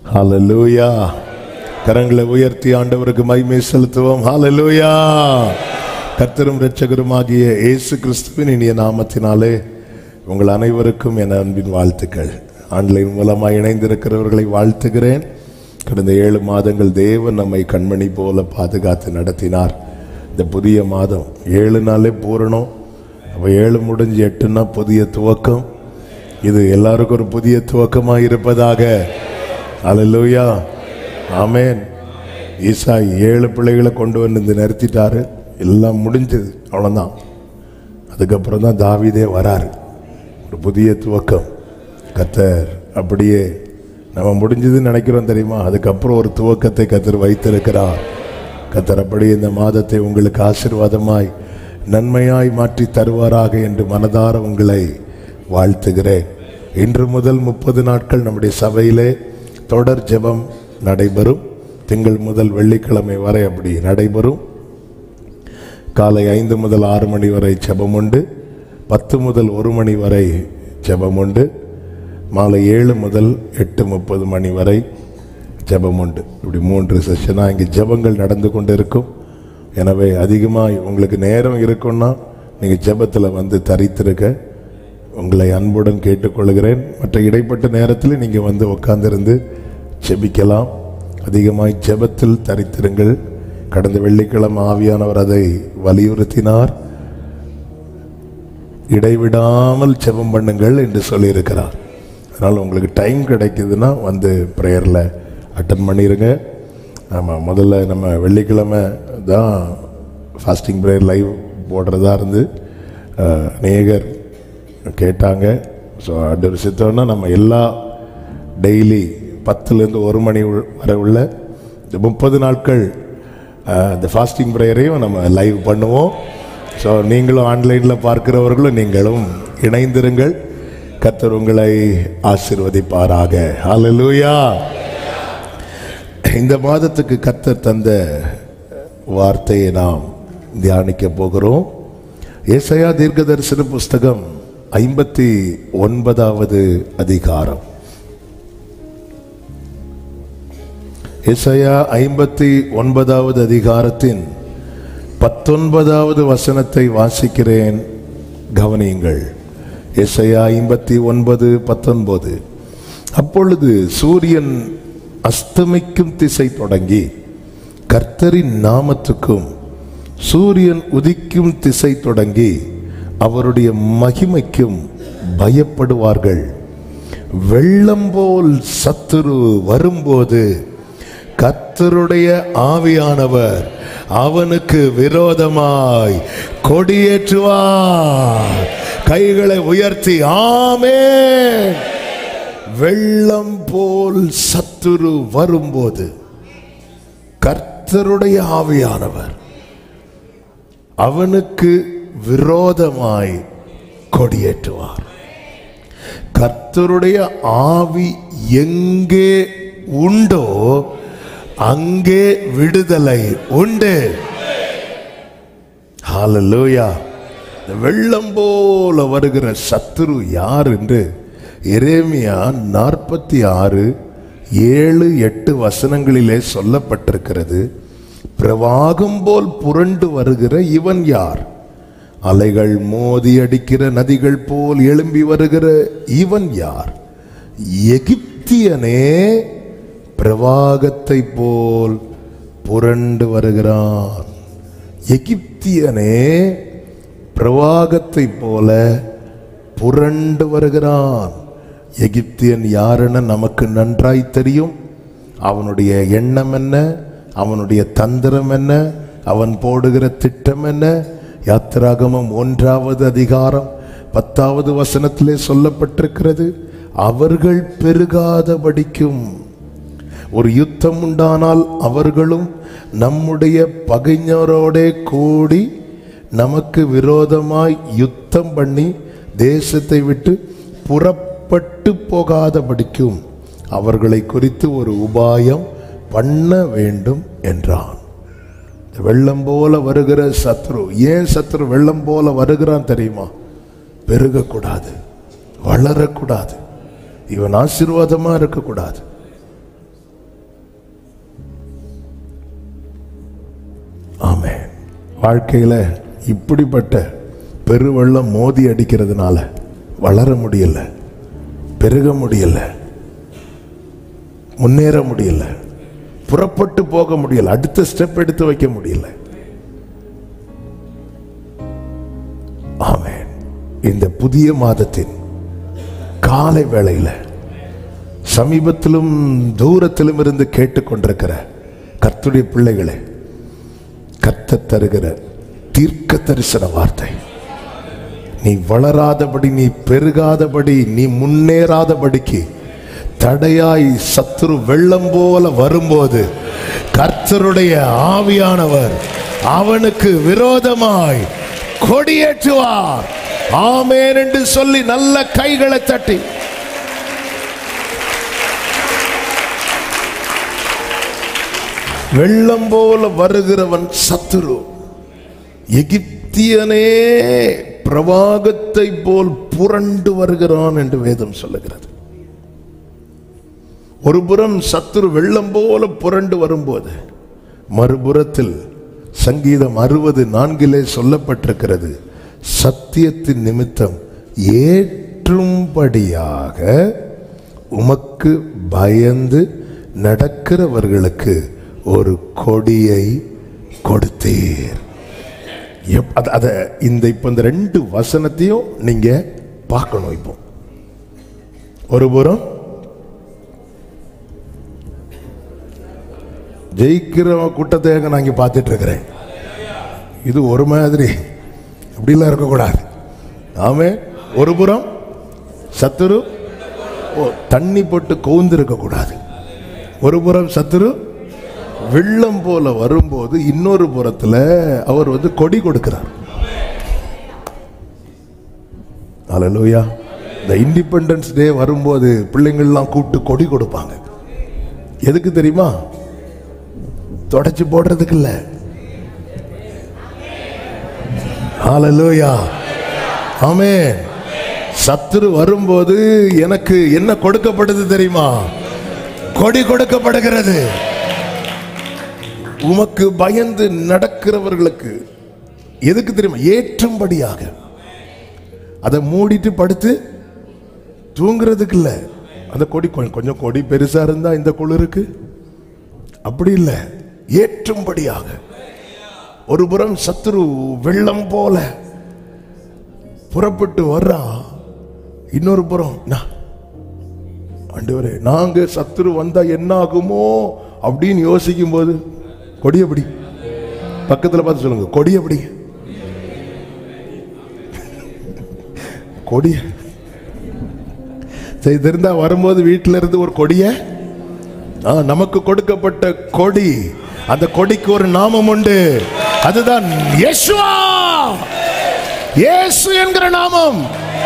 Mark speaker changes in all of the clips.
Speaker 1: ஹalleluya கரங்களை உயர்த்தி ஆண்டவருக்கு மகிமை செலுத்துவோம் ஹalleluya கர்த்தரும் இரட்சகருமாகிய இயேசு கிறிஸ்துவின் இனிய நாமத்தினாலே உங்கள் அனைவருக்கும் என் அன்பின் வாழ்த்துக்கள் ஆன்லைன் மூலமாக இணைந்திருக்கிறவர்களை வாழ்த்துகிறேன் கடந்த ஏழு மாதங்கள் தேவன் நம்மை கண்மணி போல பாதுகாத்து நடத்தினார் இந்த புதிய மாதம் ஏழு நாளே பூரணம் அப்போ ஏழு முடிஞ்சு எட்டுனா புதிய துவக்கம் இது எல்லாருக்கும் ஒரு புதிய துவக்கமாக இருப்பதாக அல்லேலூயா ஆமென் ஈசா ஏழு பிள்ளைகளை கொண்டு வந்து இந்த நிறுத்திட்டாரு எல்லாம் முடிஞ்சது அவ்வளோதான் அதுக்கப்புறம் தான் தாவீதே வராரு ஒரு புதிய துவக்கம் கத்தர் அப்படியே நம்ம முடிஞ்சதுன்னு நினைக்கிறோம் தெரியுமா அதுக்கப்புறம் ஒரு துவக்கத்தை கத்தர் வைத்திருக்கிறார் கத்தர் அப்படியே இந்த மாதத்தை உங்களுக்கு ஆசீர்வாதமாய் நன்மையாய் மாற்றி தருவாராக என்று மனதார உங்களை வாழ்த்துகிறேன் இன்று முதல் முப்பது நாட்கள் நம்முடைய சபையிலே தொடர் ஜெபம் நடைபெறும் திங்கள் முதல் வெள்ளிக்கிழமை வரை அப்படி நடைபெறும் காலை ஐந்து முதல் ஆறு மணி வரை ஜெபம் உண்டு பத்து முதல் ஒரு மணி வரை ஜெபம் உண்டு மாலை ஏழு முதல் எட்டு முப்பது மணி வரை ஜெபம் உண்டு இப்படி மூன்று செஷனாக இங்கே ஜெபங்கள் நடந்து கொண்டு இருக்கும் எனவே அதிகமாக உங்களுக்கு நேரம் இருக்குன்னா நீங்கள் ஜெபத்தில் வந்து தரித்திருக்க உங்களை அன்புடன் கேட்டுக்கொள்கிறேன் மற்ற இடைப்பட்ட நேரத்தில் நீங்கள் வந்து உட்கார்ந்திருந்து ஜெபிக்கலாம் அதிகமாய் ஜெபத்தில் தரித்திருங்கள் கடந்த வெள்ளிக்கிழமை ஆவியானவர் அதை வலியுறுத்தினார் இடைவிடாமல் ஜெபம் பண்ணுங்கள் என்று சொல்லியிருக்கிறார் அதனால் உங்களுக்கு டைம் கிடைக்குதுன்னா வந்து ப்ரேயரில் அட்டன் பண்ணிடுங்க ஆமாம் முதல்ல நம்ம வெள்ளிக்கிழமை தான் ஃபாஸ்டிங் ப்ரேயர் லைவ் போடுறதா இருந்து அஹ், அநேகர் கேட்டாங்க ஸோ அந்த விஷயத்தோன்னா நம்ம எல்லா டெய்லி பத்துலேருந்து ஒரு மணி உள்- வரை உள்ள இந்த முப்பது நாட்கள் அஹ், இந்த ஃபாஸ்டிங் ப்ரேயரையும் நம்ம லைவ் பண்ணுவோம் ஸோ நீங்களும் ஆன்லைனில் பார்க்கிறவர்களும் நீங்களும் இணைந்திருங்கள் கர்த்தர் உங்களை ஆசீர்வதிப்பாராக ஹalleluya இந்த மாதத்துக்கு கர்த்தர் தந்த வார்த்தையை நாம் தியானிக்க போகிறோம் ஏசாயா தீர்க்கதரிசன புஸ்தகம் ஐம்பத்தி ஒன்பதாவது அதிகாரம் ஏசாயா ஐம்பத்தி ஒன்பதாவது அதிகாரத்தின் பத்தொன்பதாவது வசனத்தை வாசிக்கிறேன் கவனியுங்கள் ஏசாயா ஐம்பத்தி ஒன்பது பத்தொன்பது அப்பொழுது சூரியன் அஸ்தமிக்கும் திசை தொடங்கி கர்த்தரின் நாமத்துக்கும் சூரியன் உதிக்கும் திசை தொடங்கி அவருடைய மகிமைக்கும் பயப்படுவார்கள் வெள்ளம் போல் சத்துரு வரும்போது கர்த்தருடைய ஆவியானவர் அவனுக்கு விரோதமாய் கொடியேற்றுவார் கைகளை உயர்த்தி ஆமென் வெள்ளம் போல் சத்துரு வரும்போது கர்த்தருடைய ஆவியானவர் அவனுக்கு விரோதமாய் கொடியேற்றுவார் கர்த்தருடைய ஆவி எங்கே உண்டோ அங்கே விடுதலை உண்டு ஹalleluya இந்த வெள்ளம் போல வருகிற சத்துரு யார் என்று எரேமியா நாற்பத்தி ஆறு ஏழு எட்டு வசனங்களிலே சொல்லப்பட்டிருக்கிறது பிரவாகம் போல் புரண்டு வருகிற இவன் யார் அலைகள் மோதி அடிக்கிற நதிகள் போல் எழும்பி வருகிற இவன் யார் எகிப்தியனே பிரவாகத்தை போல் புரண்டு வருகிறான் எகிப்தியனே பிரவாகத்தை போல புரண்டு வருகிறான் எகிப்தியன் யாருன்னு நமக்கு நன்றாய் தெரியும் அவனுடைய எண்ணம் என்ன அவனுடைய தந்திரம் என்ன அவன் போடுகிற திட்டம் என்ன யாத்திராகமம் ஒன்றாவது அதிகாரம் பத்தாவது வசனத்திலே சொல்லப்பட்டிருக்கிறது அவர்கள் பெருகாதபடிக்கும் ஒரு யுத்தம் உண்டானால் அவர்களும் நம்முடைய பகைஞரோடே கூடி நமக்கு விரோதமாய் யுத்தம் பண்ணி தேசத்தை விட்டு புறப்பட்டு போகாதபடிக்கும் அவர்களை குறித்து ஒரு உபாயம் பண்ண வேண்டும் என்றான் இந்த வெள்ளம் போல வருகிற சத்ரு ஏன் சத்ரு வெள்ளம் போல வருகிறான் தெரியுமா பெருகக்கூடாது வளரக்கூடாது இவன் ஆசீர்வாதமா இருக்கக்கூடாது வாழ்க்கையில இப்படிப்பட்ட பெருவெள்ளம் மோதி அடிக்கிறதுனால வளர முடியல பெருக முடியல முன்னேற முடியல புறப்பட்டு போக முடியல அடுத்த ஸ்டெப் எடுத்து வைக்க முடியல ஆமென் இந்த புதிய மாதத்தின் காலை வேளையில சமீபத்திலும் தூரத்திலும் இருந்து கேட்டுக்கொண்டிருக்கிற கர்த்துடைய பிள்ளைகளே கத்த தருகிற தீர்க்க தரிசன வார்த்தை நீ வளராதபடி நீ பெருகாதபடி நீ முன்னேறாதபடிக்கு தடையாய் சத்துரு வெள்ளம் போல வரும்போது கர்த்தருடைய ஆவியானவர் அவனுக்கு விரோதமாய் கொடியேற்றுவார் ஆமேன் என்று சொல்லி நல்ல கைகளை தட்டி வெள்ளம் போல வருகிறவன் சத்துரு எகிப்தியனே பிரவாகத்தை போல் புரண்டு வருகிறான் என்று வேதம் சொல்லுகிறது ஒரு புறம் சத்துரு வெள்ளம் போல புரண்டு வரும்போது மறுபுறத்தில் சங்கீதம் அறுபது நான்கிலே சொல்லப்பட்டிருக்கிறது சத்தியத்தின் நிமித்தம் ஏற்றும்படியாக உமக்கு பயந்து நடக்கிறவர்களுக்கு ஒரு கொடியை கொடுத்தீர் எப்- அத- அத இந்த இப்ப இந்த ரெண்டு வசனத்தையும் நீங்க பார்க்கணும் இப்போ ஒரு புறம் ஜெயிக்கிற கூட்டத்தை நான் இங்க பார்த்துட்டு இருக்கிறேன் இது ஒரு மாதிரி அப்படிலாம் இருக்கக்கூடாது ஆமே ஒரு புறம் சத்துரு ஓ தண்ணி போட்டு கவுந்து இருக்கக்கூடாது ஒரு புறம் சத்துரு வெள்ளம் போல வரும்போது இன்னொரு புறத்துல அவர் வந்து கொடி கொடுக்கிறார் அல்லேலூயா இந்த இண்டிபெண்டன்ஸ் டே வரும்போது பிள்ளைங்கள்லாம் கூப்பிட்டு கொடி கொடுப்பாங்க எதுக்கு தெரியுமா தொடச்சு போடுறதுக்கு இல்ல ஹalleluya ஆமே சத்துரு வரும்போது எனக்கு என்ன கொடுக்கப்படுது தெரியுமா கொடி கொடுக்கப்படுகிறது உமக்கு பயந்து நடக்கிறவர்களுக்கு எதுக்கு தெரியுமா ஏற்றும்படியாக அதை மூடிட்டு படுத்து தூங்குறதுக்கு இல்ல அந்த கொடி கொஞ்சம் கொஞ்சம் கொடி பெருசா இருந்தா இந்த குளிருக்கு அப்படி இல்லை ஏற்றும்படியாக ஒரு புறம் சத்துரு வெள்ளம் போல புறப்பட்டு வர்றான் இன்னொரு புறம் நான் ஆண்டவரே நாங்க சத்துரு வந்தா என்ன ஆகுமோ அப்படின்னு யோசிக்கும் போது கொடி எப்படி பக்கத்துல பார்த்து சொல்லுங்க கொடி எப்படி கொடி சரி தெரிந்தா வரும்போது வீட்டில இருந்து ஒரு கொடிய ஆ, நமக்கு கொடுக்கப்பட்ட கொடி அந்த கொடிக்கு ஒரு நாமம் உண்டு அதுதான் யேசுவா இயேசு என்கிற நாமம்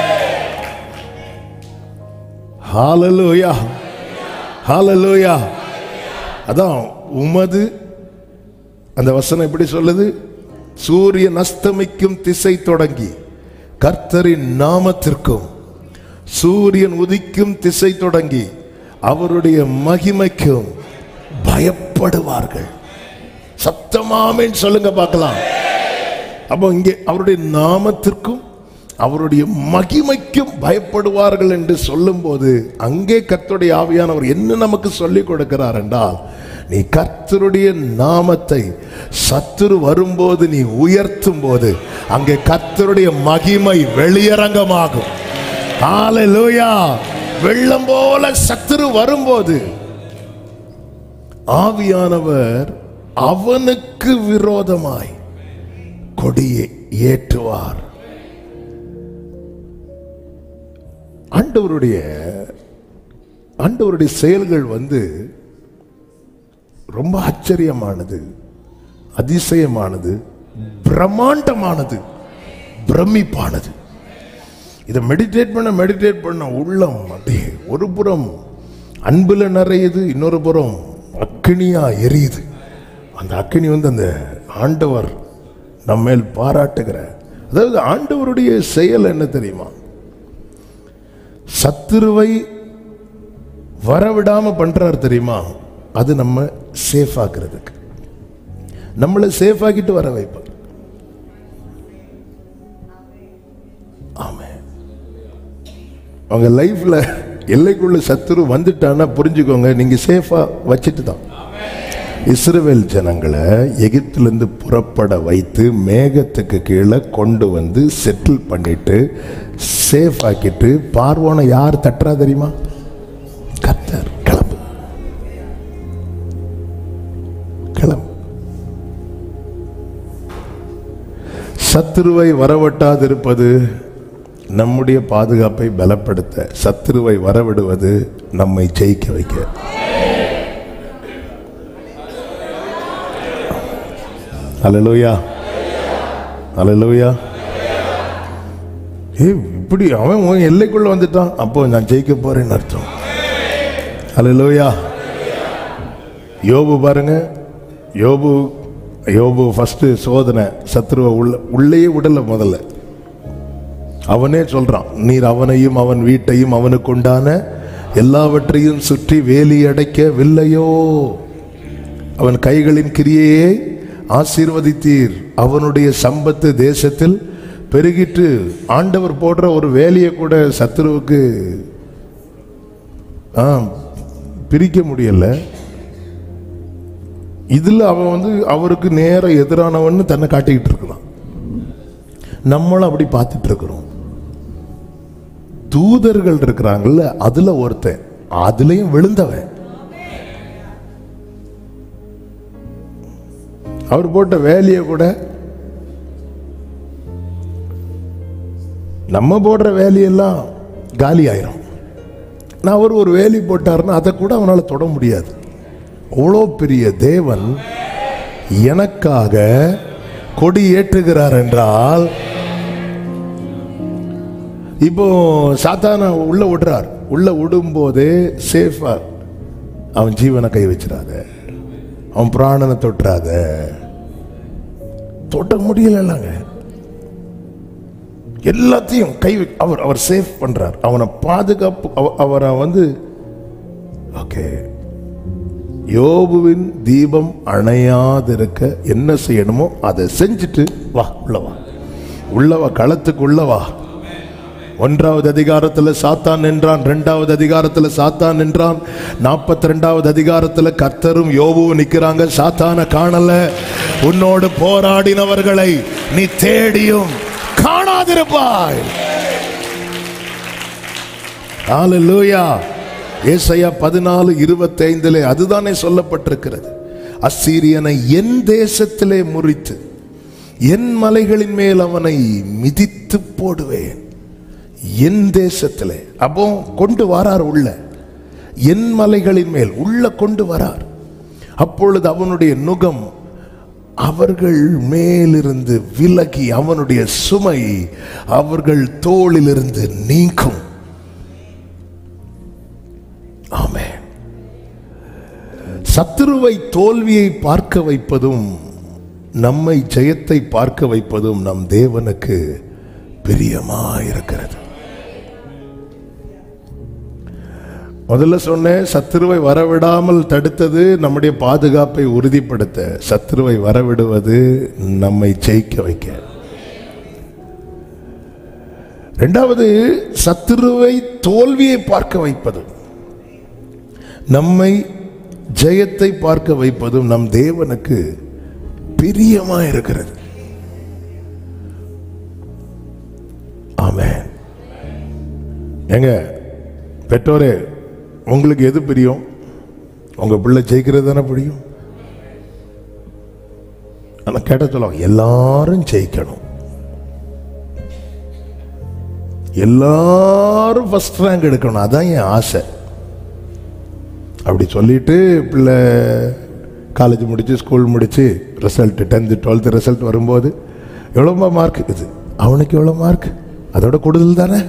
Speaker 1: ஹalleluya ஹalleluya அதான் உமது அந்த வசனம் எப்படி சொல்லுது சூரியன் அஸ்தமிக்கும் திசை தொடங்கி கர்த்தரின் நாமத்திற்கும் சூரியன் உதிக்கும் திசை தொடங்கி அவருடைய மகிமைக்கும் பயப்படுவார்கள் சத்தமாமேன்னு சொல்லுங்க பார்க்கலாம் அப்போ இங்கே அவருடைய நாமத்திற்கும் அவருடைய மகிமைக்கும் பயப்படுவார்கள் என்று சொல்லும்போது அங்கே கர்த்தருடைய ஆவியானவர் என்ன நமக்கு சொல்லிக் கொடுக்கிறார் என்றால் நீ கர்த்தருடைய நாமத்தை சத்துரு வரும்போது நீ உயர்த்தும் போது அங்கே கர்த்தருடைய மகிமை வெளியரங்கமாகும் ஹalleluya வெள்ளம் போல சத்துரு வரும்போது ஆவியானவர் அவனுக்கு விரோதமாய் கொடியை ஏற்றுவார் ஆண்டவருடைய ஆண்டவருடைய செயல்கள் வந்து ரொம்ப ஆச்சரியமானது அதிசயமானது பிரம்மாண்டமானது பிரமிப்பானது இதை மெடிடேட் பண்ண மெடிடேட் பண்ண உள்ளம் அப்படியே ஒரு புறம் அன்புல நிறையுது இன்னொரு புறம் அக்கினியா எரியுது அந்த அக்கினி வந்து அந்த ஆண்டவர் நம்ம மேல் பாராட்டுகிற அதாவது ஆண்டவருடைய செயல் என்ன தெரியுமா சத்துருவை வரவிடாம பண்றார் தெரியுமா அது நம்ம சேஃப் ஆக்குறதுக்கு நம்மளை சேஃப் ஆக்கிட்டு வர வைப்பார் உங்க லைஃப்ல எல்லைக்குள்ள சத்துரு வந்துட்டான்னா புரிஞ்சுக்கோங்க நீங்க சேஃபா வச்சுட்டு தான் இஸ்ரவேல் ஜனங்களை எகிப்திலிருந்து புறப்பட வைத்து மேகத்துக்கு கீழே கொண்டு வந்து செட்டில் பண்ணிட்டு சேஃப் ஆக்கிட்டு பார்வோனை யார் தட்டுறா தெரியுமா கர்த்தர் கிளம்பு கிளம்பு சத்துருவை வரவட்டாதிருப்பது நம்முடைய பாதுகாப்பை பலப்படுத்த சத்துருவை வரவிடுவது நம்மை ஜெயிக்க வைக்க அலலூயா அலலூயா ஏ இப்படி அவன் உன் எல்லைக்குள்ள வந்துட்டான் அப்போ நான் ஜெயிக்க போறேன்னு அர்த்தம் அலலூயா யோபு பாருங்க யோபு யோபு ஃபர்ஸ்ட் சோதனை சத்ருவ உள்ள உள்ளேயே விடல முதல்ல அவனே சொல்றான் நீர் அவனையும் அவன் வீட்டையும் அவனுக்கு உண்டான எல்லாவற்றையும் சுற்றி வேலி அடைக்கவில்லையோ அவன் கைகளின் கிரியையை ஆசீர்வதித்தீர் அவனுடைய சம்பத்து தேசத்தில் பெருகிட்டு ஆண்டவர் போடுற ஒரு வேலையை கூட சத்துருவுக்கு ஆ பிரிக்க முடியல இதுல அவன் வந்து அவருக்கு நேர எதிரானவன்னு தன்னை காட்டிக்கிட்டு இருக்கிறான் நம்மளும் அப்படி பார்த்துட்டு இருக்கிறோம் தூதர்கள் இருக்கிறாங்கல்ல அதுல ஒருத்தன் அதுலயும் விழுந்தவன் அவர் போட்ட வேலையை கூட நம்ம போடுற வேலையெல்லாம் காலி ஆயிரும் நான் அவர் ஒரு வேலி போட்டாருன்னா அதை கூட அவனால தொட முடியாது அவ்வளோ பெரிய தேவன் எனக்காக கொடி ஏற்றுகிறார் என்றால் இப்போ சாத்தான உள்ள விடுறார் உள்ள விடும்போதே சேஃபா அவன் ஜீவனை கை வச்சிடாத அவன் பிராணனை தொட்டுறாத தொட்ட முடியலங்க எல்லாத்தையும் கை வை- அவர் அவர் சேஃப் பண்றார் அவனை பாதுகாப்பு அவ- அவரை வந்து ஓகே யோபுவின் தீபம் அணையாதிருக்க என்ன செய்யணுமோ அதை செஞ்சுட்டு வா உள்ளவா உள்ளவா களத்துக்கு உள்ளவா ஒன்றாவது அதிகாரத்துல சாத்தான் நின்றான் இரண்டாவது அதிகாரத்துல சாத்தான் நின்றான் நாற்பத்தி ரெண்டாவது அதிகாரத்துல கர்த்தரும் யோபுவும் நிக்கிறாங்க சாத்தான காணல உன்னோடு போராடினவர்களை நீ தேடியும் காணாதிருப்பாய் ஹalleluya ஏசாயா பதினாலு இருபத்தைந்திலே அதுதானே சொல்லப்பட்டிருக்கிறது அசீரியனை என் தேசத்திலே முறித்து என் மலைகளின் மேல் அவனை மிதித்து போடுவேன் என் தேசத்திலே அப்போ கொண்டு வரார் உள்ள என் மலைகளின் மேல் உள்ள கொண்டு வரார் அப்பொழுது அவனுடைய நுகம் அவர்கள் மேலிருந்து விலகி அவனுடைய சுமை அவர்கள் தோளிலிருந்து நீங்கும் ஆமென் சத்துருவை தோல்வியை பார்க்க வைப்பதும் நம்மை ஜெயத்தை பார்க்க வைப்பதும் நம் தேவனுக்கு பிரியமாயிருக்கிறது முதல்ல சொன்னேன் சத்துருவை வரவிடாமல் தடுத்தது நம்முடைய பாதுகாப்பை உறுதிப்படுத்த சத்துருவை வரவிடுவது நம்மை ஜெயிக்க வைக்க இரண்டாவது சத்துருவை தோல்வியை பார்க்க வைப்பது நம்மை ஜெயத்தை பார்க்க வைப்பதும் நம் தேவனுக்கு பிரியமா இருக்கிறது ஆமென் ஏங்க பெற்றோரே உங்களுக்கு எது பிரியம் உங்க பிள்ளை ஜெயிக்கிறது தானே பிடிக்கும் ஆனா கேட்ட சொல்லுவாங்க எல்லாரும் ஜெயிக்கணும் எல்லாரும் ஃபர்ஸ்ட் ரேங்க் எடுக்கணும் அதான் என் ஆசை அப்படி சொல்லிட்டு பிள்ளை காலேஜ் முடிச்சு ஸ்கூல் முடிச்சு ரிசல்ட் டென்த்து டுவெல்த்து ரிசல்ட் வரும்போது எவ்வளோமா மார்க் இது அவனுக்கு எவ்வளோ மார்க் அதோட கூடுதல் தானே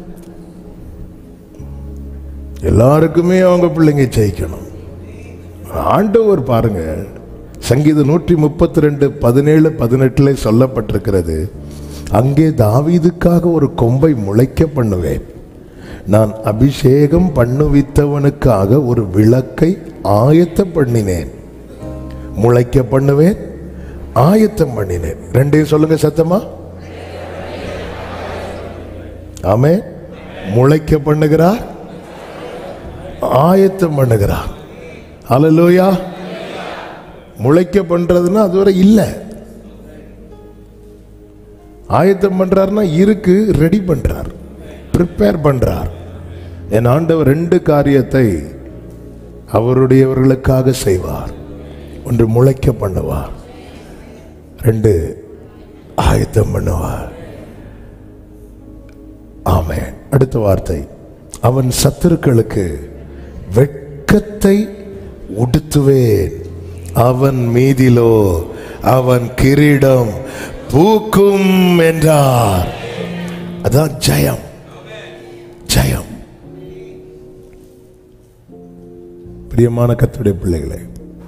Speaker 1: எல்லாருக்குமே அவங்க பிள்ளைங்க ஜெயிக்கணும் ஆண்டவர் பாருங்க சங்கீதம் நூற்றி முப்பத்தி ரெண்டு பதினேழு பதினெட்டுல சொல்லப்பட்டிருக்கிறது அங்கே தாவீதுக்காக ஒரு கொம்பை முளைக்க பண்ணுவேன் நான் அபிஷேகம் பண்ணுவித்தவனுக்காக ஒரு விளக்கை ஆயத்த பண்ணினேன் முளைக்க பண்ணுவேன் ஆயத்தம் பண்ணினேன் ரெண்டையும் சொல்லுங்க சத்தமா ஆமே முளைக்க பண்ணுகிறார் ஆயத்தம் பண்ணுகிறார் ஹalleluya முளைக்க பண்றதுன்னா அதுவரை இல்லை ஆயத்தம் பண்றாருன்னா இருக்கு ரெடி பண்றார் ப்ரிப்பேர் பண்றார் என் ஆண்டவர் ரெண்டு காரியத்தை அவருடையவர்களுக்காக செய்வார் ஒன்று முளைக்க பண்ணுவார் ரெண்டு ஆயத்தம் பண்ணுவார் ஆமே அடுத்த வார்த்தை அவன் சத்துருக்களுக்கு வெட்கத்தை உடுத்துவேன் அவன் மீதிலோ அவன் கிரீடம் பூக்கும் என்றார் அதான் ஜெயம் ஜெயம் பிரியமான கத்துடைய பிள்ளைகளே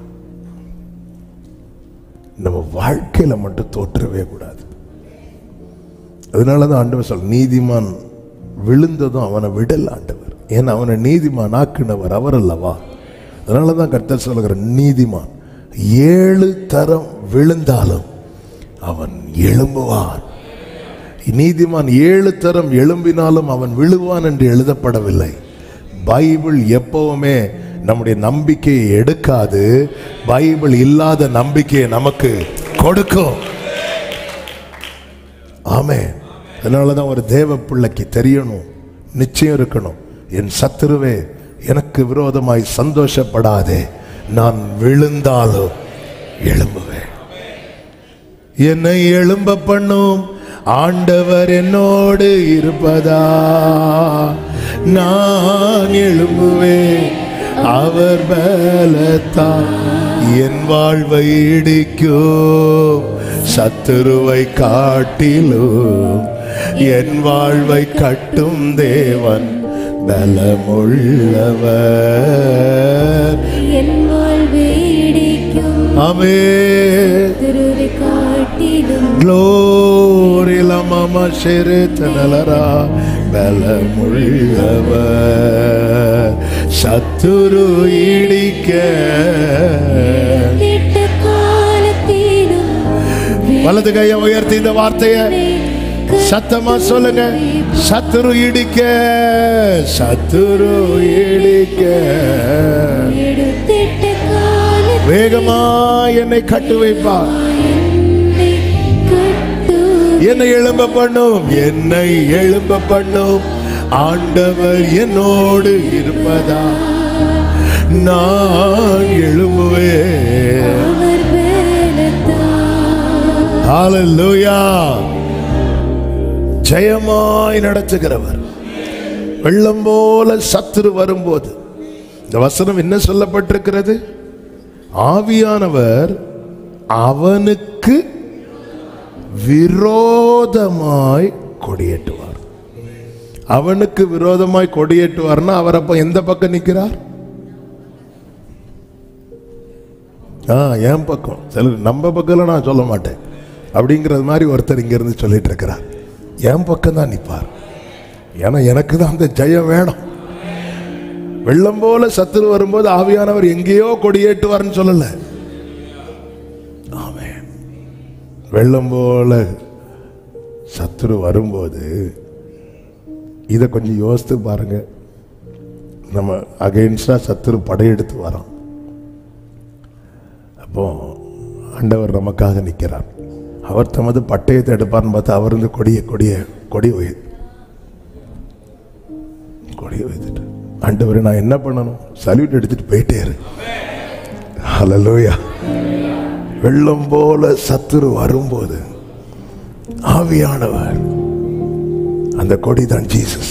Speaker 1: நம்ம வாழ்க்கையில மட்டும் தோற்றவே கூடாது அதனால தான் ஆண்டவர் சொல் நீதிமான் விழுந்ததும் அவனை விடல ஆண்டவர் ஏன்னா அவனை நீதிமான் ஆக்குனவர் அவர் அல்லவா அதனால தான் கர்த்தர் சொல்லுகிற நீதிமான் ஏழு தரம் விழுந்தாலும் அவன் எழும்புவான் நீதிமான் ஏழு தரம் எழும்பினாலும் அவன் விழுவான் என்று எழுதப்படவில்லை பைபிள் எப்பவுமே நம்முடைய நம்பிக்கையை எடுக்காது பைபிள் இல்லாத நம்பிக்கையை நமக்கு கொடுக்கும் ஆமே அதனால தான் ஒரு தேவ பிள்ளைக்கு தெரியணும் நிச்சயம் இருக்கணும் என் சத்துருவே எனக்கு விரோதமாய் சந்தோஷப்படாதே நான் விழுந்தாலும் எழும்புவேன் என்னை எழும்ப பண்ணும் ஆண்டவர் என்னோடு இருப்பதா நான் எழும்புவேன் அவர் பலத்தா என் வாழ்வை இடிக்கும் சத்துருவை காட்டிலும் என் வாழ்வை கட்டும் தேவன் பலமுள்ளவர்
Speaker 2: என் வாழ்வை இடிக்கும்
Speaker 1: அமே
Speaker 2: திருவை காட்டிலும்
Speaker 1: Glory la mama sheretanalara பலமுள்ளவர் சத்துரு இடிக்க
Speaker 2: திட்ட காலத்திலும்
Speaker 1: வலது கையை உயர்த்தி இந்த வார்த்தையை சத்தமா சொல்லுங்க சத்துரு இடிக்க சத்துரு இடிக்க
Speaker 2: எடுத்திட்ட காலத்தில்
Speaker 1: வேகமா என்னை கட்டு வைப்பார்
Speaker 2: என்னை கட்டு
Speaker 1: என்னை எழும்ப பண்ணும் என்னை எழும்ப பண்ணும் ஆண்டவர் என்னோடு இருப்பதா நான் எழும்புவேன்
Speaker 2: அவர் பலத்தால்
Speaker 1: ஹalleluya ஜெயமாய் நடத்துகிறவர் வெள்ளம் போல சத்துரு வரும்போது இந்த வசனம் என்ன சொல்லப்பட்டிருக்கிறது ஆவியானவர் அவனுக்கு விரோதமாய் கொடியேற்றுவார் அவனுக்கு விரோதமாய் கொடியேற்றுவார்னா அவர் அப்ப எந்த பக்கம் நிற்கிறார் ஆ என் பக்கம் சிலர் நம்ம பக்கம்ல நான் சொல்ல மாட்டேன் அப்படிங்கிறது மாதிரி ஒருத்தர் இங்க இருந்து சொல்லிட்டு இருக்கிறார் என் பக்கம் தான் நிற்பார் ஏன்னா எனக்கு தான் அந்த ஜெயம் வேணும் வெள்ளம் போல சத்துரு வரும்போது ஆவியானவர் எங்கேயோ கொடியேற்றுவார்னு சொல்லல ஆமென் வெள்ளம் போல சத்துரு வரும்போது இதை கொஞ்சம் யோசித்து பாருங்க நம்ம அகைன்ஸ்டா சத்துரு படையெடுத்து வரோம் அப்போ ஆண்டவர் நமக்காக நிற்கிறார் அவர் தமது பட்டயத்தை எடுப்பார்னு பார்த்தா அவர் வந்து கொடிய கொடிய கொடி வை கொடிய வைத்துட்டு ஆண்டவரை நான் என்ன பண்ணணும் சல்யூட் எடுத்துட்டு போயிட்டே இரு ஹalleluya வெள்ளம் போல சத்துரு வரும்போது ஆவியானவர் அந்த கொடி தான் ஜீசஸ்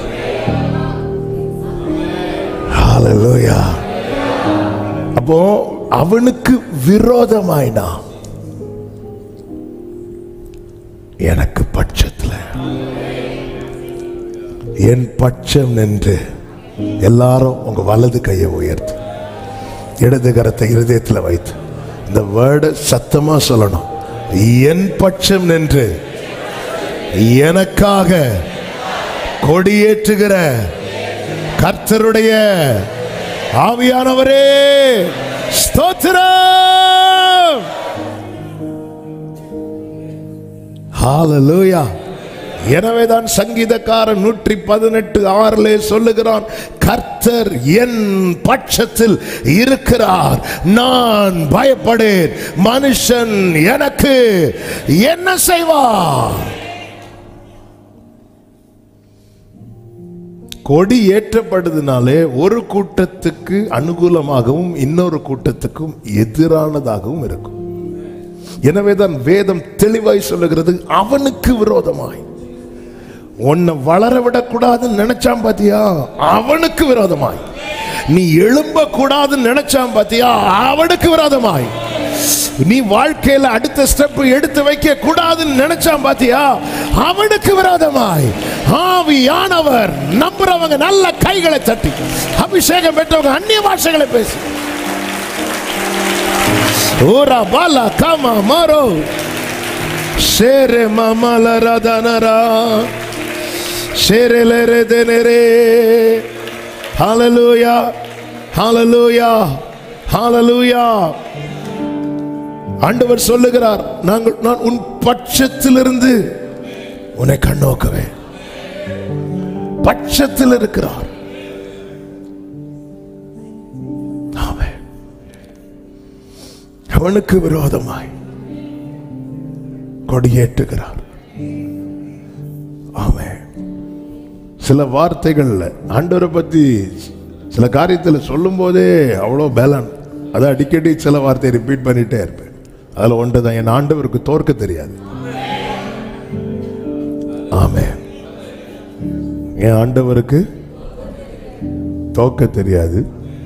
Speaker 1: ஹalleluya அப்போ அவனுக்கு விரோதமாய் நான் எனக்கு பட்சத்துல என் பட்சம் நின்று எல்லாரும் உங்க வலது கையை உயர்த்து இடது கரத்தை இருதயத்தில் வைத்து இந்த வேர்டை சத்தமா சொல்லணும் என் பட்சம் நின்று எனக்காக கொடியேற்றுகிற கர்த்தருடைய ஆவியானவரே ஸ்தோத்திரம் ஹalleluya எனவேதான் சங்கீதக்காரன் நூற்றி பதினெட்டு ஆறிலே சொல்லுகிறான் கர்த்தர் என் பட்சத்தில் இருக்கிறார் நான் பயப்படேன் மனுஷன் எனக்கு என்ன செய்வார் கொடி ஏற்றப்படுதுனாலே ஒரு கூட்டத்துக்கு அனுகூலமாகவும் இன்னொரு கூட்டத்துக்கும் எதிரானதாகவும் இருக்கும் எனவேதான் வேதம் தெளிவாய் சொல்லுகிறது அவனுக்கு விரோதமாய் உன்னை வளர விடக்கூடாதுன்னு நினைச்சான் பாத்தியா அவனுக்கு விரோதமாய் நீ எழும்ப கூடாதுன்னு நினைச்சான் பாத்தியா அவனுக்கு விரோதமாய் நீ வாழ்க்கையில அடுத்த ஸ்டெப் எடுத்து வைக்க கூடாதுன்னு நினைச்சான் பாத்தியா அவனுக்கு விரோதமாய் ஆவியானவர் நம்புறவங்க நல்ல கைகளை தட்டி அபிஷேகம் பெற்றவங்க அந்நிய பாஷைகளை பேசி ஓரா பாலா காமா மாரோ ஷேரே மமல ரதனரா ஷேரே லேரே தேனரே ஹalleluya ஹalleluya ஹalleluya ஆண்டவர் சொல்லுகிறார் நாங்கள் நான் உன் பட்சத்திலிருந்து உன்னை கண்ணோக்குவேன் பட்சத்தில் இருக்கிறார் ஆமென் அவனுக்கு விரோதமாய் கொடியேற்றுகிறார் ஆமென் சில வார்த்தைகள்ல ஆண்டவரை பத்தி சில காரியத்தில் சொல்லும் போதே அவ்வளோ பேலன் அதை அடிக்கடி சில வார்த்தையை ரிப்பீட் பண்ணிட்டே இருப்பேன் அதுல ஒன்று தான் என் ஆண்டவருக்கு தோற்க தெரியாது ஆமென் என் ஆண்டவருக்கு தோக்க தெரியாது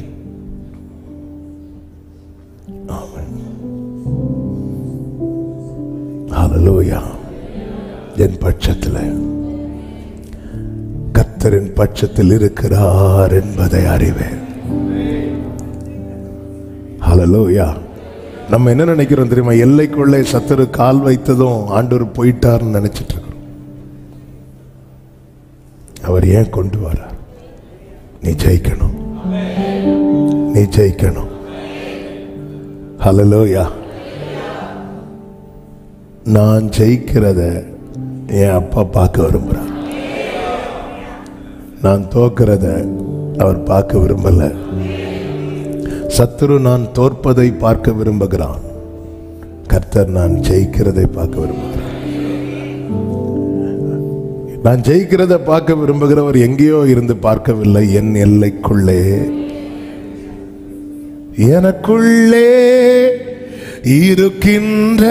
Speaker 1: ஹalleluya என் பட்சத்தில் கர்த்தரின் பட்சத்தில் இருக்கிறார் என்பதை அறிவேன் ஹalleluya நம்ம என்ன நினைக்கிறோம் தெரியுமா எல்லைக்குள்ளே சத்துரு கால் வைத்ததும் ஆண்டவர் போயிட்டார்னு நினைச்சிட்டு இருக்கிறோம் அவர் ஏன் கொண்டு வரார் நீ ஜெயிக்கணும் நீ ஜெயிக்கணும் ஹalleluya நான் ஜெயிக்கிறத என் அப்பா பார்க்க விரும்புகிறார் நான் தோக்கிறத அவர் பார்க்க விரும்பல சத்துரு நான் தோற்பதை பார்க்க விரும்புகிறான் கர்த்தர் நான் ஜெயிக்கிறதை பார்க்க விரும்புகிறார் நான் ஜெயிக்கிறத பார்க்க விரும்புகிறவர் எங்கேயோ இருந்து பார்க்கவில்லை என் எல்லைக்குள்ளே எனக்குள்ளே இருக்கின்ற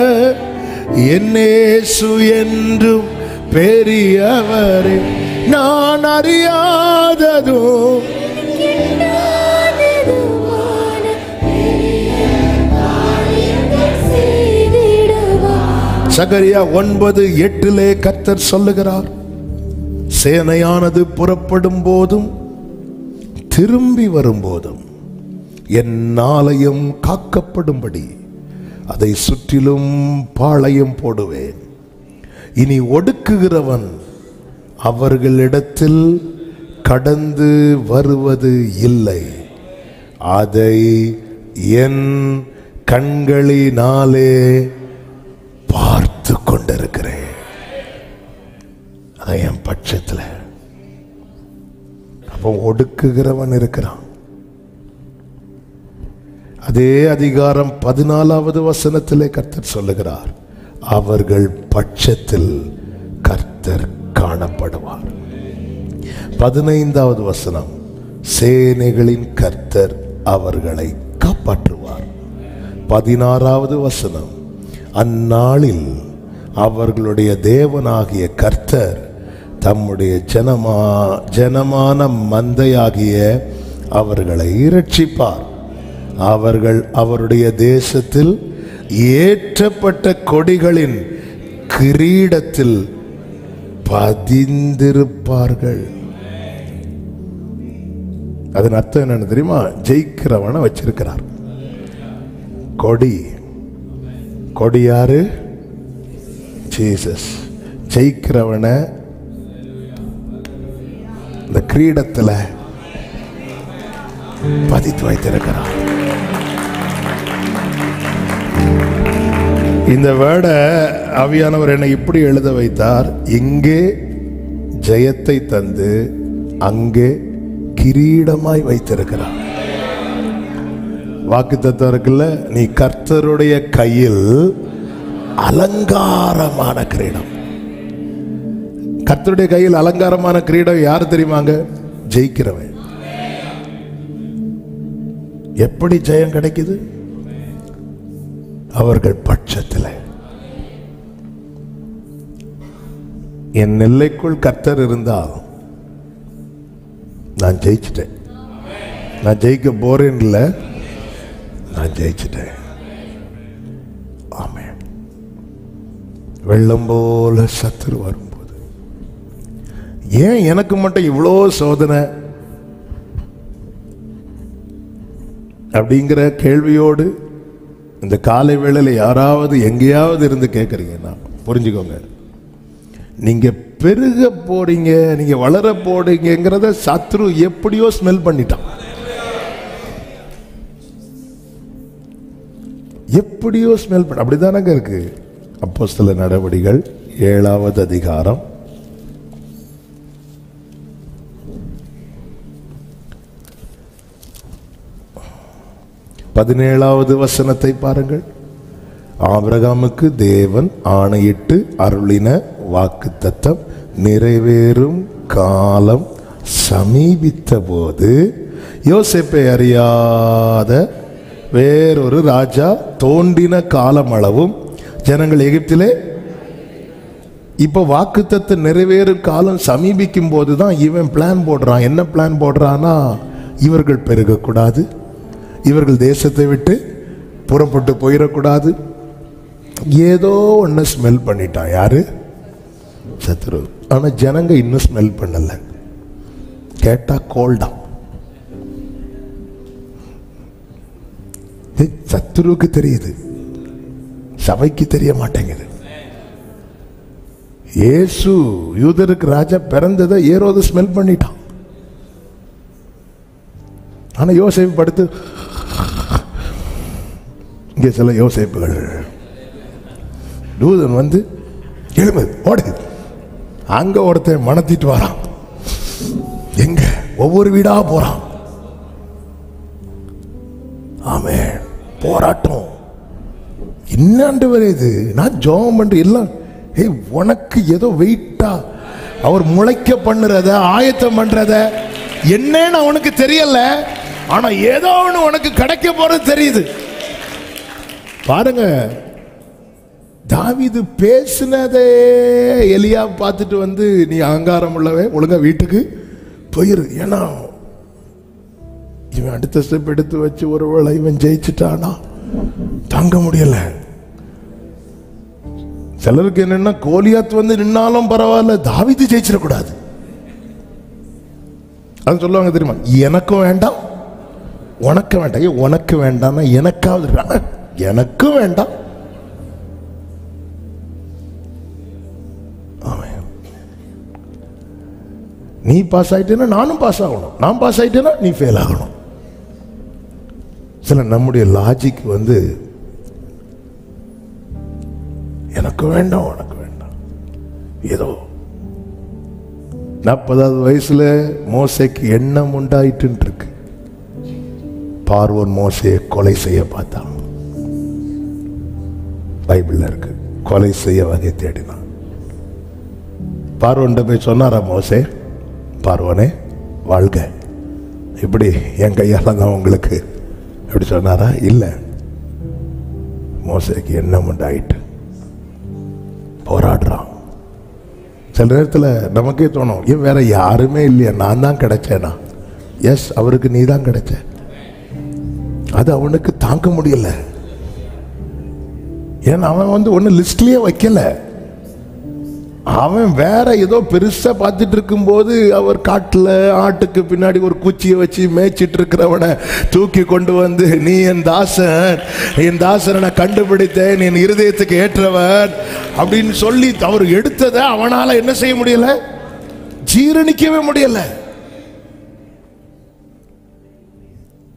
Speaker 1: என்னேசு என்றும் பெரியவரே நான் அறியாததும்
Speaker 2: கிட்டாததுமான பெரிய காரியங்கள் செய்திடுவா
Speaker 1: சகரியா ஒன்பது எட்டிலே கர்த்தர் சொல்லுகிறார் சேனையானது புறப்படும் போதும் திரும்பி வரும்போதும் என் ஆலயம் காக்கப்படும்படி அதை சுற்றிலும் பாளையம் போடுவேன் இனி ஒடுக்குகிறவன் அவர்களிடத்தில் கடந்து வருவது இல்லை அதை என் கண்களினாலே பார்த்து கொண்டிருக்கிறேன் அதான் என் பட்சத்தில் அப்போ ஒடுக்குகிறவன் இருக்கிறான் அதே அதிகாரம் பதினாலாவது வசனத்திலே கர்த்தர் சொல்லுகிறார் அவர்கள் பட்சத்தில் கர்த்தர் காணப்படுவார் பதினைந்தாவது வசனம் சேனைகளின் கர்த்தர் அவர்களை காப்பாற்றுவார் பதினாறாவது வசனம் அந்நாளில் அவர்களுடைய தேவனாகிய கர்த்தர் தம்முடைய ஜனமா ஜனமான மந்தையாகிய அவர்களை இரட்சிப்பார் அவர்கள் அவருடைய தேசத்தில் ஏற்றப்பட்ட கொடிகளின் கிரீடத்தில் பதிந்திருப்பார்கள் அதன் அர்த்தம் என்னன்னு தெரியுமா ஜெயிக்கிறவனை வச்சிருக்கிறார் கொடி கொடி யாரு ஜீசஸ் ஜெயிக்கிறவனை இந்த கிரீடத்துல பதித்து வைத்திருக்கிறார் இந்த வேர்டை ஆவியானவர் என்னை இப்படி எழுத வைத்தார் இங்கே ஜெயத்தை தந்து அங்கே கிரீடமாய் வைத்திருக்கிறார் வாக்கு தத்துவம் இருக்குல்ல நீ கர்த்தருடைய கையில் அலங்காரமான கிரீடம் கர்த்தருடைய கையில் அலங்காரமான கிரீடம் யார் தெரியுமாங்க ஜெயிக்கிறவன் எப்படி ஜெயம் கிடைக்குது அவர்கள் பட்சத்தில் என் எல்லைக்குள் கர்த்தர் இருந்தால் நான் ஜெயிச்சிட்டேன் நான் ஜெயிக்க போறேன் இல்ல நான் ஜெயிச்சிட்டேன் ஆமே வெள்ளம் போல சத்துரு வரும்போது ஏன் எனக்கு மட்டும் இவ்வளோ சோதனை அப்படிங்கிற கேள்வியோடு இந்த காலை வேளையில யாராவது எங்கேயாவது இருந்து கேட்குறீங்கன்னா புரிஞ்சுக்கோங்க நீங்க பெருக போறீங்க நீங்க வளர போறீங்கிறத சத்ரு எப்படியோ ஸ்மெல் பண்ணிட்டான் எப்படியோ ஸ்மெல் பண்ண அப்படிதானங்க இருக்கு அப்போ சில நடவடிகள் ஏழாவது அதிகாரம் பதினேழாவது வசனத்தை பாருங்கள் ஆபிரகாமுக்கு தேவன் ஆணையிட்டு அருளின வாக்கு தத்தம் நிறைவேறும் காலம் சமீபித்த போது யோசேப்பை அறியாத வேறொரு ராஜா தோன்றின காலமளவும் ஜனங்கள் எகிப்திலே இப்போ வாக்குத்தத்தை நிறைவேறும் காலம் சமீபிக்கும் போது தான் இவன் பிளான் போடுறான் என்ன பிளான் போடுறான்னா இவர்கள் பெருகக்கூடாது இவர்கள் தேசத்தை விட்டு புறப்பட்டு போயிடக்கூடாது ஏதோ ஒன்று ஸ்மெல் பண்ணிட்டான் யாரு சத்ரு ஆனா ஜனங்க இன்னும் ஸ்மெல் பண்ணல கேட்டா கோல்டா சத்துருவுக்கு தெரியுது சபைக்கு தெரிய மாட்டேங்குது இயேசு யூதருக்கு ராஜா பிறந்ததை ஏரோது ஸ்மெல் பண்ணிட்டான் ஆனா யோசேப்பு படுத்து இங்கே சில யோசேப்புகள் தூதன் வந்து எழும்பு ஓடு அங்க ஒருத்தன் மணத்திட்டு வரான் எங்க ஒவ்வொரு வீடா போறான் ஆமே போராட்டம் என்னாண்டு இது நான் ஜோம் பண்ற எல்லாம் ஏய் உனக்கு ஏதோ வெயிட்டா அவர் முளைக்க பண்ணுறத ஆயத்தம் பண்றத என்னன்னு அவனுக்கு தெரியல ஆனா ஏதோ ஒன்று உனக்கு கிடைக்க போறது தெரியுது பாருங்க தாவீது பேசினதே எலியா பார்த்துட்டு வந்து நீ அகங்காரம் உள்ளவே ஒழுங்கா வீட்டுக்கு போயிரு ஏன்னா இவன் அடுத்த ஸ்டெப் எடுத்து வச்சு ஒருவேளை இவன் ஜெயிச்சுட்டானா தாங்க முடியல சிலருக்கு என்னன்னா கோலியாத் வந்து நின்னாலும் பரவாயில்ல தாவீது ஜெயிச்சிடக்கூடாது அது சொல்லுவாங்க தெரியுமா எனக்கும் வேண்டாம் உனக்கு வேண்டாம் ஏன் உனக்கு வேண்டாம்னா எனக்காவது ர- எனக்கும் வேண்டாம் ஆமென். நீ பாஸ் ஆயிட்டேன்னா நானும் பாஸ் ஆகணும் நான் பாஸ் ஆயிட்டேன்னா நீ ஃபெயில் ஆகணும் சில நம்முடைய லாஜிக் வந்து எனக்கு வேண்டாம் உனக்கு வேண்டாம் ஏதோ நாற்பதாவது வயசுல மோசைக்கு எண்ணம் உண்டாயிட்டு இருக்கு பார்வோன் மோசையை கொலை செய்ய பார்த்தான் பைபிள்ல இருக்கு கொலை செய்ய வகை தேடினான் பார்வன்ட்ட போய் சொன்னாரா மோசே பார்வனே வாழ்க இப்படி என் கையால தான் உங்களுக்கு இப்படி சொன்னாரா இல்லை மோசைக்கு எண்ணம் உண்டாயிட்டு போராடுறான் சில நேரத்தில் நமக்கே தோணும் ஏன் வேற யாருமே இல்லையா நான் தான் கிடைச்சேனா எஸ் அவருக்கு நீ தான் கிடைச்ச அது அவனுக்கு தாங்க முடியல ஏன்னா அவன் வந்து ஒன்னும் லிஸ்ட்லயே வைக்கல அவன் வேற ஏதோ பெருசா பார்த்துட்டு இருக்கும்போது அவர் காட்டுல ஆட்டுக்கு பின்னாடி ஒரு குச்சியை வச்சு மேய்ச்சிட்டு இருக்கிறவனை தூக்கி கொண்டு வந்து நீ என் தாசன் என் தாசனை நான் கண்டுபிடித்தேன் என் இருதயத்துக்கு ஏற்றவன் அப்படின்னு சொல்லி அவர் எடுத்ததை அவனால என்ன செய்ய முடியல ஜீரணிக்கவே முடியல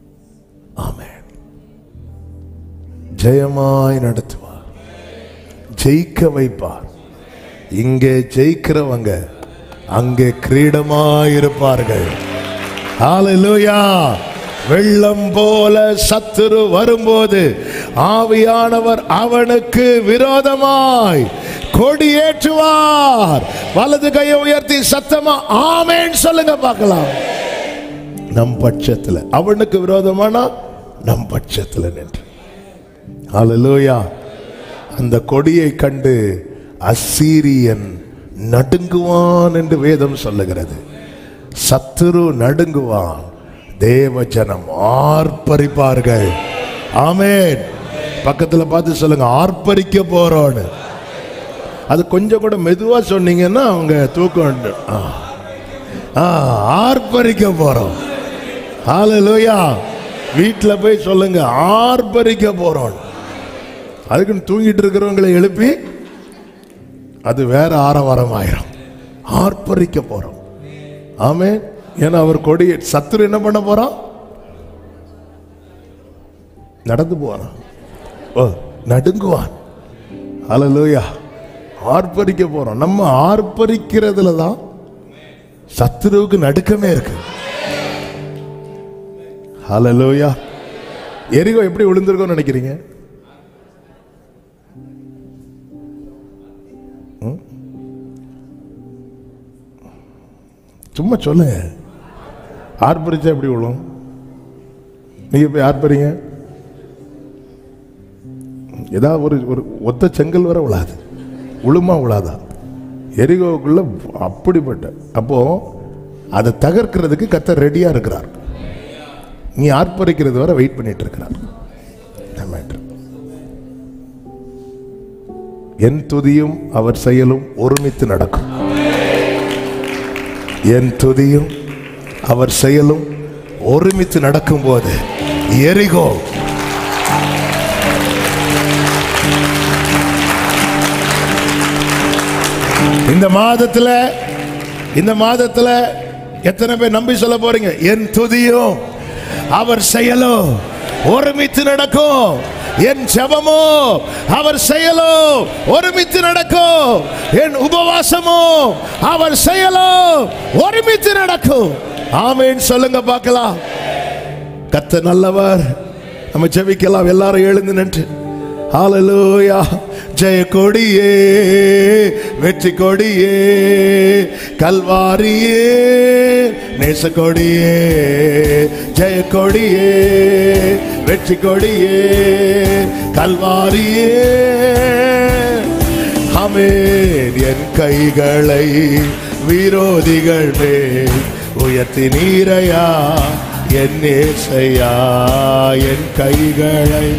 Speaker 1: ஆமென் ஜெயமாய் நடத்துவார் ஜெயிக்க வைப்பார் இங்கே ஜெயிக்கிறவங்க அங்கே கிரீடமாயிருப்பார்கள் ஹalleluya வெள்ளம் போல சத்துரு வரும்போது ஆவியானவர் அவனுக்கு விரோதமாய் கொடியேற்றுவார் வலது கையை உயர்த்தி சத்தமா ஆமென் சொல்லுங்க பார்க்கலாம் நம் பட்சத்தில் அவனுக்கு விரோதமானா நம் பட்சத்தில் நின்று ஹalleluya அந்த கொடியை கண்டு அசீரியன் நடுங்குவான் என்று வேதம் சொல்லுகிறது சத்துரு நடுங்குவான் தேவ ஜனம் ஆர்ப்பரிப்பார்கள் ஆமென் பக்கத்துல பார்த்து சொல்லுங்க ஆர்ப்பரிக்க போறோன்னு அது கொஞ்சம் கூட மெதுவா சொன்னீங்கன்னா அவங்க தூக்கம் உண்டு. ஆ. ஆ, ஆர்ப்பரிக்க போறோம் ஹalleluya வீட்ல போய் சொல்லுங்க ஆர்ப்பரிக்க போறோம் அதுக்குன்னு தூங்கிட்டு இருக்கிறவங்களை எழுப்பி அது வேற ஆரவாரம் ஆயிரும் ஆர்ப்பரிக்க போறோம் ஆமே ஏன்னா அவர் கொடியை சத்துரு என்ன பண்ண போறான் நடந்து போறான் ஓ நடுங்குவான் ஹalleluya ஆர்ப்பரிக்க போறோம் நம்ம ஆர்ப்பரிக்கிறதுல தான் சத்துருவுக்கு நடுக்கமே இருக்கு ஹalleluya எரிகோ எப்படி விழுந்திருக்கோம்னு நினைக்கிறீங்க ம்? சும்மா சொல்லுங்க ஆர்ப்பரிச்சா எப்படி விழும் நீங்க போய் ஆர்ப்பரிங்க ஏதாவது ஒரு ஒரு ஒத்த செங்கல் வர விழாது உளுமா விழாதா எரிகோவுக்குள்ள அப்படிப்பட்ட அப்போ அதை தகர்க்கிறதுக்கு கத்த ரெடியா இருக்கிறார் நீ ஆர்ப்பரிக்கிறது வரை வெயிட் பண்ணிட்டு இருக்கிறார் இதான் matter. என் துதியும் அவர் செயலும் ஒருமித்து நடக்கும் என் துதியும் அவர் செயலும் ஒருமித்து நடக்கும்போது எரிகோ இந்த மாதத்துல இந்த மாதத்துல எத்தனை பேர் நம்பி சொல்ல போறீங்க என் துதியும் அவர் செயலும் ஒருமித்து நடக்கும் என் ஜெபமோ அவர் செயலோ ஒருமித்து நடக்கும் என் உபவாசமோ அவர் செயலோ ஒருமித்து நடக்கும் ஆமென் சொல்லுங்க பார்க்கலாம் கத்த நல்லவர் நம்ம ஜெபிக்கலாம் எல்லாரும் எழுந்து நின்று ஹalleluya ஜெய கொடியே வெற்றி கொடியே கல்வாரியே நேச கொடியே ஜெய கொடியே வெற்றி கொடியே கல்வாரியே அமேன் என் கைகளை விரோதிகள் மேல் உயர்த்தி நீரையா என் நேசையா என் கைகளை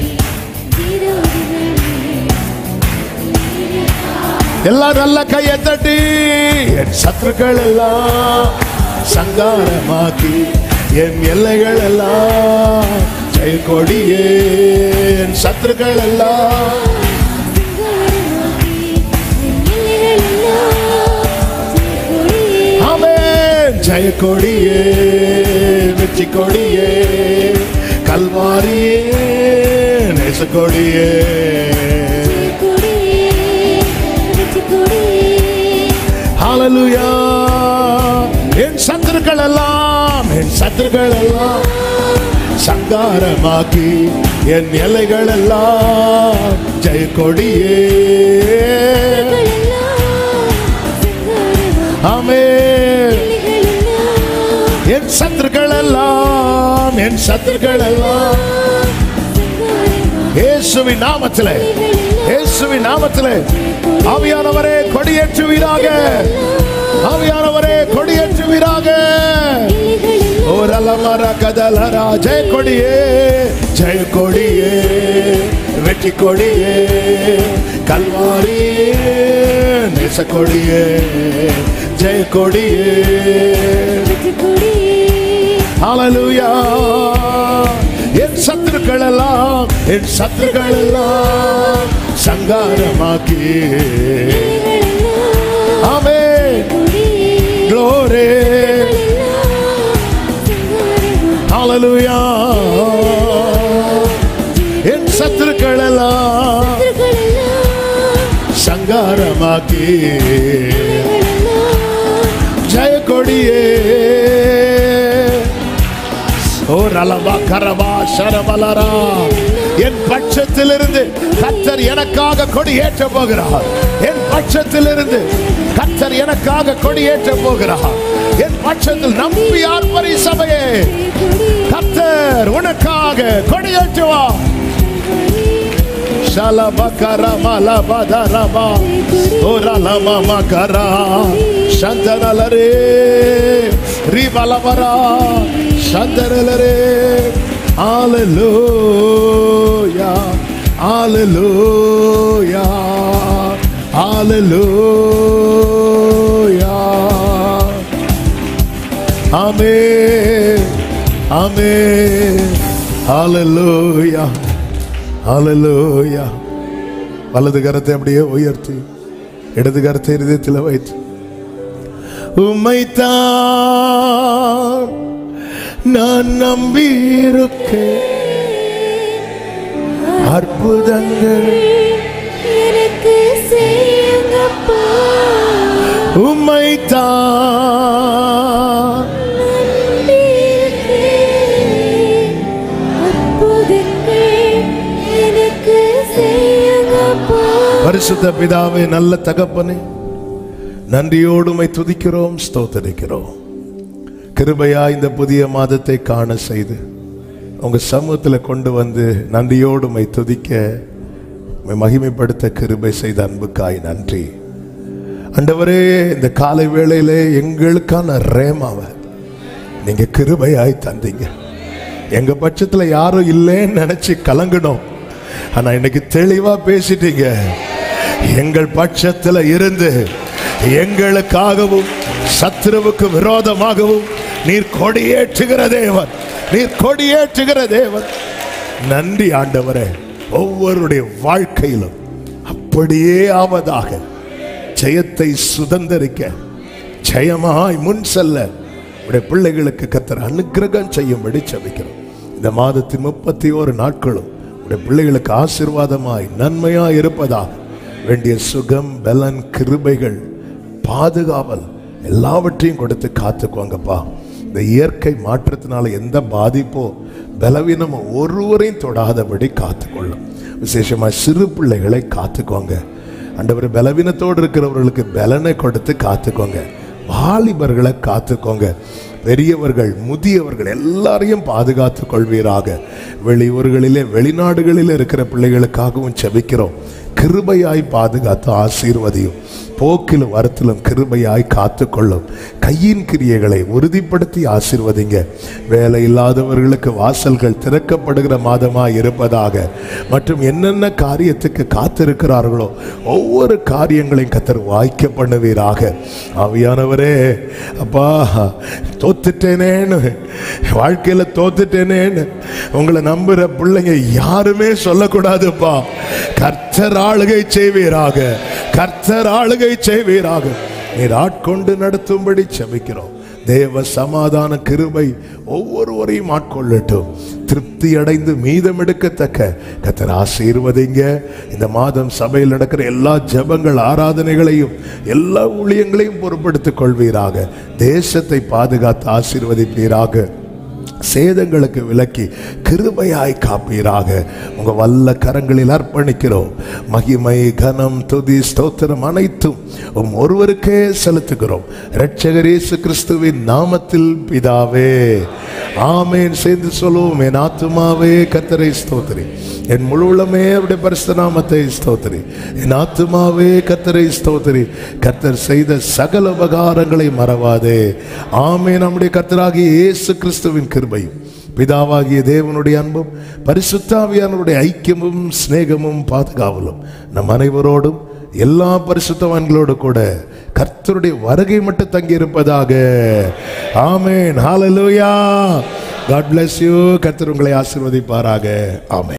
Speaker 1: எல்லாம் நல்ல கையை தட்டி என் சத்துருக்கள் எல்லாம் சங்காரமாக்கி என் எல்லைகள் எல்லாம் ஜெய கொடியே என் சத்துருக்கள் எல்லாம் ஆமென் ஜெய கொடியே வெற்றி கொடியே கல்வாரியே நேச கொடியே ஹalleluya என் சத்துருக்கள் எல்லாம் என் சத்துருக்கள் எல்லாம் சங்காரமாக்கி என் எல்லைகள் எல்லாம் ஜெய கொடியே ஆமென் என் சத்துருக்கள் எல்லாம் என் சத்துருக்கள் எல்லாம் இயேசுவின் நாமத்திலே இயேசுவின் நாமத்திலே ஆவியானவரே கொடியேற்றுவீராக ஆவியானவரே கொடியேற்றுவீராக ஓரலமர கதலரா ஜெய கொடியே ஜெய கொடியே வெற்றி கொடியே கல்வாரியே நேச கொடியே ஜெய கொடியே ஹalleluya என் சத்துருக்கள் எல்லாம் என் சத்துருக்கள் எல்லாம் சங்காரமாக்கி ஆமென் glory ஹalleluya என் சத்துருக்கள் எல்லாம் அடையாளமாக்கி ஜெய கொடியே ஓ ரலபா கரபா சரபலரா என் பட்சத்திலிருந்து கத்தர் எனக்காக கொடியேற்ற போகிறார் என் பட்சத்திலிருந்து கத்தர் எனக்காக கொடியேற்ற போகிறார் என் பட்சத்தில் நம்பி ஆர்ப்பரி சபையே கத்தர் உனக்காக கொடியேற்றுவா ಶಲಬಕರಮಲಬದರಮ ಓರಲಮಕರ ಶಂತನಲರೇ ರಿಬಲವರ ಶಂತನಲರೇ ಆಲೆಲೂಯ ಆಲೆಲೂಯ ಆಲೆಲೂಯ ಆಮೇ ಆಮೇ ஆலலூயா ஹalleluya வலது கரத்தை அப்படியே உயர்த்தி இடது கரத்தை இருதயத்தில் வைத்து உம்மைத்தான் நான் நம்பியிருக்கேன் அற்புதங்கள்
Speaker 2: எனக்கு செய்யுங்கப்பா
Speaker 1: உம்மைத்தான்
Speaker 2: நம்பியிருக்கேன். அற்புதங்கள் எனக்கு செய்யுங்கப்பா
Speaker 1: பரிசுத்த பிதாவே நல்ல தகப்பனே நன்றியோடு உம்மை துதிக்கிறோம் ஸ்தோத்தரிக்கிறோம் கிருபையா இந்த புதிய மாதத்தை காண செய்து உங்க சமூகத்தில் கொண்டு வந்து நன்றியோடு உம்மை துதிக்க உம்மை மகிமைப்படுத்த கிருபை செய்த அன்புக்காய் நன்றி ஆண்டவரே இந்த காலை வேளையிலே எங்களுக்கான ரேமாவை நீங்க கிருபையாய் தந்தீங்க எங்க பட்சத்துல யாரும் இல்லைன்னு நினைச்சு கலங்கினோம் ஆனா இன்னைக்கு தெளிவா பேசிட்டீங்க எங்கள் பட்சத்துல இருந்து எங்களுக்காகவும் சத்துருவுக்கு விரோதமாகவும் நீர் கொடியேற்றுகிற தேவன் நீர் கொடியேற்றுகிற தேவன் நன்றி ஆண்டவரே ஒவ்வொருடைய வாழ்க்கையிலும் அப்படியே ஆவதாக ஜெயத்தை சுதந்தரிக்க ஜெயமாய் முன் செல்ல உடைய பிள்ளைகளுக்கு கத்தர் அனுக்கிரகம் செய்யும்படி செபிக்கிறோம் இந்த மாதத்தின் முப்பத்தி ஓரு நாட்களும் உடைய பிள்ளைகளுக்கு ஆசீர்வாதமாய் நன்மையாய் இருப்பதாக வேண்டிய சுகம் பலன் கிருபைகள் பாதுகாவல் எல்லாவற்றையும் கொடுத்து காத்துக்கோங்கப்பா இந்த இயற்கை மாற்றத்தினால எந்த பாதிப்போ பலவீனமோ ஒருவரையும் தொடாதபடி காத்துக்கொள்ளும் விசேஷமா சிறு பிள்ளைகளை காத்துக்கோங்க ஆண்டவர் பலவீனத்தோடு இருக்கிறவர்களுக்கு பலனை கொடுத்து காத்துக்கோங்க வாலிபர்களை காத்துக்கோங்க பெரியவர்கள் முதியவர்கள் எல்லாரையும் பாதுகாத்துக் கொள்வீராக வெளியூர்களிலே வெளிநாடுகளிலே இருக்கிற பிள்ளைகளுக்காகவும் செபிக்கிறோம் கிருபையாய் பாதுகாத்து ஆசீர்வதியும் போக்கிலும் வரத்திலும் கிருபையாய் காத்துக்கொள்ளும் கையின் கிரியைகளை உறுதிப்படுத்தி ஆசீர்வதிங்க வேலை இல்லாதவர்களுக்கு வாசல்கள் திறக்கப்படுகிற மாதமாய் இருப்பதாக மற்றும் என்னென்ன காரியத்துக்கு காத்திருக்கிறார்களோ ஒவ்வொரு காரியங்களையும் கத்தர் வாய்க்க பண்ணுவீராக ஆவியானவரே அப்பா தோத்துட்டேனேன்னு வாழ்க்கையில தோத்துட்டேனேன்னு உங்களை நம்புற பிள்ளைங்க யாருமே சொல்லக்கூடாதுப்பா கர்த்தர் ஆளுகை செய்வீராக கர்த்தர் ஆளுகை செய்வீராக நீர் ஆட்கொண்டு நடத்தும்படி செபிக்கிறோம் தேவ சமாதான கிருபை ஒவ்வொருவரையும் ஆட்கொள்ளட்டும் திருப்தி அடைந்து மீதம் எடுக்கத்தக்க கத்தர் ஆசீர்வதிங்க இந்த மாதம் சபையில் நடக்கிற எல்லா ஜெபங்கள் ஆராதனைகளையும் எல்லா ஊழியங்களையும் பொறுப்படுத்திக் கொள்வீராக தேசத்தை பாதுகாத்து ஆசீர்வதிப்பீராக சேதங்களுக்கு விலக்கி கிருபையாய் காப்பீராக உங்க வல்ல கரங்களில் அர்ப்பணிக்கிறோம் மகிமை கனம் துதி ஸ்தோத்திரம் அனைத்தும் உம் ஒருவருக்கே செலுத்துகிறோம் இரட்சகர் இயேசு கிறிஸ்துவின் நாமத்தில் பிதாவே ஆமேன் சேர்ந்து சொல்லுவோம் என் ஆத்துமாவே கத்தரை ஸ்தோத்திரி என் முழு உள்ளமே அவருடைய பரிசுத்த நாமத்தை ஸ்தோத்திரி என் ஆத்துமாவே கத்தரை ஸ்தோத்திரி கத்தர் செய்த சகல உபகாரங்களை மறவாதே ஆமே நம்முடைய கத்தராகிய இயேசு கிறிஸ்துவின் கிருபையும் பிதாவாகிய தேவனுடைய அன்பும் பரிசுத்தாவியானவருடைய ஐக்கியமும் சிநேகமும் பாதுகாவலும் நம் அனைவரோடும் எல்லா பரிசுத்தவான்களோடு கூட கர்த்தருடைய வருகை மட்டும் தங்கி இருப்பதாக ஆமேன் ஹalleluya God bless you கர்த்தர் உங்களை ஆசீர்வதிப்பாராக ஆமென்